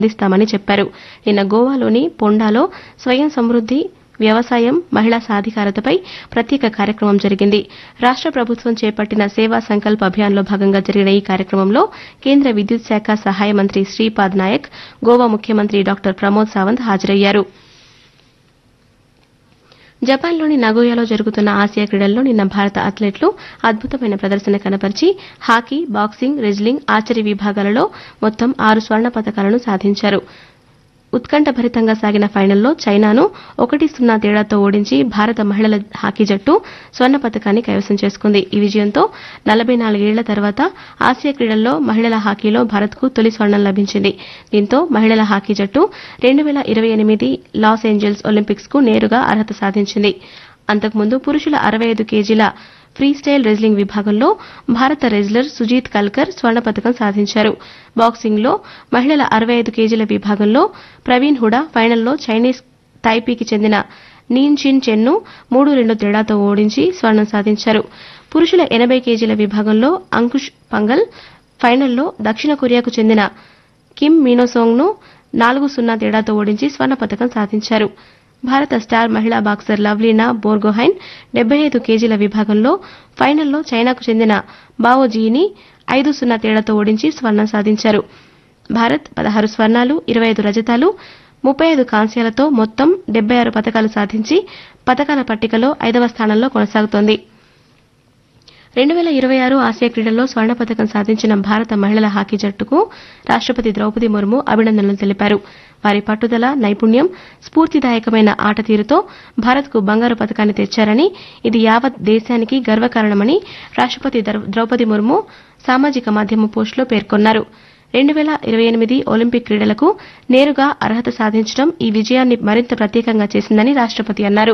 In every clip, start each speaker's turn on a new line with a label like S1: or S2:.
S1: అందిస్తామని చెప్పారు నిన్న గోవాలోని పొండాలో స్వయం సమృద్ది వ్యవసాయం మహిళా సాధికారతపై ప్రత్యేక కార్యక్రమం జరిగింది రాష్ట ప్రభుత్వం చేపట్టిన సేవా సంకల్ప్ అభియాన్లో భాగంగా జరిగిన ఈ కార్యక్రమంలో కేంద్ర విద్యుత్ శాఖ సహాయ మంత్రి శ్రీపాద్ నాయక్ గోవా ముఖ్యమంత్రి డాక్టర్ ప్రమోద్ సావంత్ హాజరయ్యారు జపాన్లోని నగోయాలో జరుగుతున్న ఆసియా క్రీడల్లో నిన్న భారత అథ్లెట్లు అద్భుతమైన ప్రదర్శన కనబరిచి హాకీ బాక్సింగ్ రెజ్లింగ్ ఆర్చరీ విభాగాలలో మొత్తం ఆరు స్వర్ణ పతకాలను సాధించారు ఉత్కంఠభరితంగా సాగిన ఫైనల్లో చైనాను ఒకటి సున్నా తేడాతో ఓడించి భారత మహిళల హాకీ జట్టు స్వర్ణ పతకాన్ని కైవసం చేసుకుంది ఈ విజయంతో నలభై నాలుగేళ్ల తర్వాత ఆసియా క్రీడల్లో మహిళల హాకీలో భారత్కు తొలి స్వర్ణం లభించింది దీంతో మహిళల హాకీ జట్టు రెండు వేల ఇరవై ఎనిమిది లాస్ ఏంజల్స్ ఒలింపిక్స్ కు నేరుగా అర్హత సాధించింది అంతకుముందు పురుషుల అరవై ఐదు కేజీల ఫ్రీస్టైల్ రెజ్లింగ్ విభాగంలో భారత రెజ్లర్ సుజీత్ కల్కర్ స్వర్ణ పతకం సాధించారు బాక్సింగ్లో మహిళల అరవై ఐదు కేజీల విభాగంలో ప్రవీణ్ హుడా ఫైనల్లో చైనీస్ తైపీకి చెందిన నీన్ చిన్ చెన్ను మూడు రెండు తేడాతో ఓడించి స్వర్ణం సాధించారు పురుషుల ఎనబై కేజీల విభాగంలో అంకుష్ పంగల్ ఫైనల్లో దక్షిణ కొరియాకు చెందిన కిమ్ మీనోసోంగ్ను నాలుగు సున్నా తేడాతో ఓడించి స్వర్ణ పతకం సాధించారు భారత స్టార్ మహిళా బాక్సర్ లవ్లీనా బోర్గోహైన్ డెబ్బై ఐదు కేజీల విభాగంలో ఫైనల్లో చైనాకు చెందిన బావో జీని ఐదు సున్నా తేడాతో ఓడించి స్వర్ణం సాధించారు భారత్ పదహారు స్వర్ణాలు ఇరవై ఐదు రజతాలు ముప్పై ఐదు కాంస్యాలతో మొత్తం డెబ్బై ఆరు పతకాలు సాధించి పతకాల పట్టికలో ఐదవ స్థానంలో కొనసాగుతోంది రెండు వేల ఇరవై ఆరు ఆసియా క్రీడల్లో స్వర్ణ పతకం సాధించిన భారత మహిళల హాకీ జట్టుకు రాష్టపతి ద్రౌపది ముర్ము అభినందనలు తెలిపారు వారి పట్టుదల నైపుణ్యం స్ఫూర్తిదాయకమైన ఆట తీరుతో భారత్కు బంగారు పతకాన్ని తెచ్చారని ఇది యావత్ దేశానికి గర్వకారణమని రాష్టపతి ద్రౌపది ముర్ము సామాజిక మాధ్యమ పోస్టులో పేర్కొన్నారు రెండు వేల ఇరవై ఎనిమిది ఒలింపిక్ క్రీడలకు నేరుగా అర్హత సాధించడం ఈ విజయాన్ని మరింత ప్రత్యేకంగా చేసిందని రాష్టపతి అన్నారు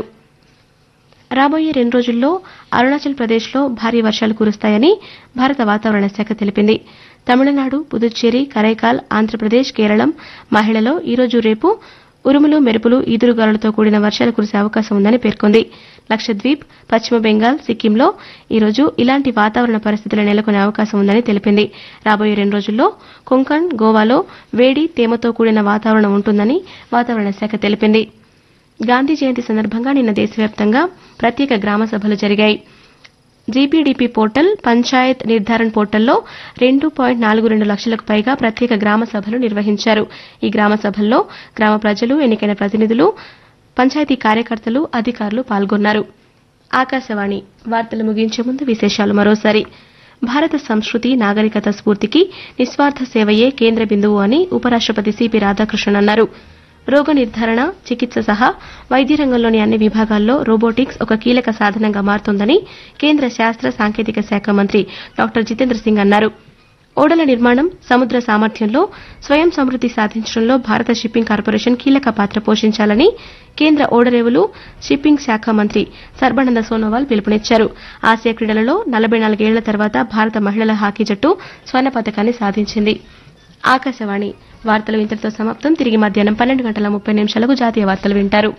S1: రాబోయే రెండు రోజుల్లో అరుణాచల్ ప్రదేశ్లో భారీ వర్షాలు కురుస్తాయని భారత వాతావరణ శాఖ తెలిపింది తమిళనాడు పుదుచ్చేరి కరైకాల్ ఆంధ్రప్రదేశ్ కేరళం మహిళలో ఈరోజు రేపు ఉరుములు మెరుపులు ఈదురుగాలులతో కూడిన వర్షాలు కురిసే అవకాశం ఉందని పేర్కొంది లక్షద్వీప్ పశ్చిమ బెంగాల్ సిక్కింలో ఈరోజు ఇలాంటి వాతావరణ పరిస్థితులు నెలకొనే అవకాశం ఉందని తెలిపింది రాబోయే రెండు రోజుల్లో కొంకణ్ గోవాలో వేడి తేమతో కూడిన వాతావరణం ఉంటుందని వాతావరణ శాఖ తెలిపింది గాంధీ జయంతి సందర్భంగా నిన్న దేశవ్యాప్తంగా ప్రత్యేక గ్రామ సభలు జరిగాయి జీపీడీపీ పోర్టల్ పంచాయత్ నిర్ధారణ పోర్టల్లో రెండు పాయింట్ నాలుగు రెండు లక్షలకు పైగా ప్రత్యేక గ్రామ సభలు నిర్వహించారు ఈ గ్రామ సభల్లో గ్రామ ప్రజలు ఎన్నికైన ప్రతినిధులు పంచాయతీ కార్యకర్తలు అధికారులు పాల్గొన్నారు ఆకాశవాణి వార్తలు ముగించే ముందు విశేషాలు మరోసారి భారత సంస్కృతి నాగరికత స్ఫూర్తికి నిస్వార్థ సేవయే కేంద్ర బిందువు అని ఉపరాష్టపతి సిపి రాధాకృష్ణన్ అన్నారు రోగ నిర్ధారణ చికిత్స సహా వైద్య రంగంలోని అన్ని విభాగాల్లో రోబోటిక్స్ ఒక కీలక సాధనంగా మారుతోందని కేంద్ర శాస్త్ర సాంకేతిక శాఖ మంత్రి డాక్టర్ జితేంద్ర సింగ్ అన్నారు ఓడల నిర్మాణం సముద్ర సామర్థ్యంలో స్వయం సమృద్ది సాధించడంలో భారత షిప్పింగ్ కార్పొరేషన్ కీలక పాత్ర పోషించాలని కేంద్ర ఓడరేవులు షిప్పింగ్ శాఖ మంత్రి సర్బానంద సోనోవాల్ పిలుపునిచ్చారు ఆసియా క్రీడలలో నలభై నాలుగేళ్ల తర్వాత భారత మహిళల హాకీ జట్టు స్వర్ణ పతకాన్ని సాధించింది ఆకాశవాణి వార్తలు ఇంతటితో సమాప్తం తిరిగి మధ్యాహ్నం పన్నెండు గంటల ముప్పై నిమిషాలకు జాతీయ వార్తలు వింటారు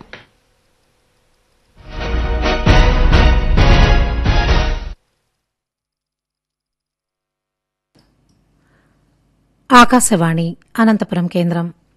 S2: ఆకాశవాణి అనంతపురం కేంద్రం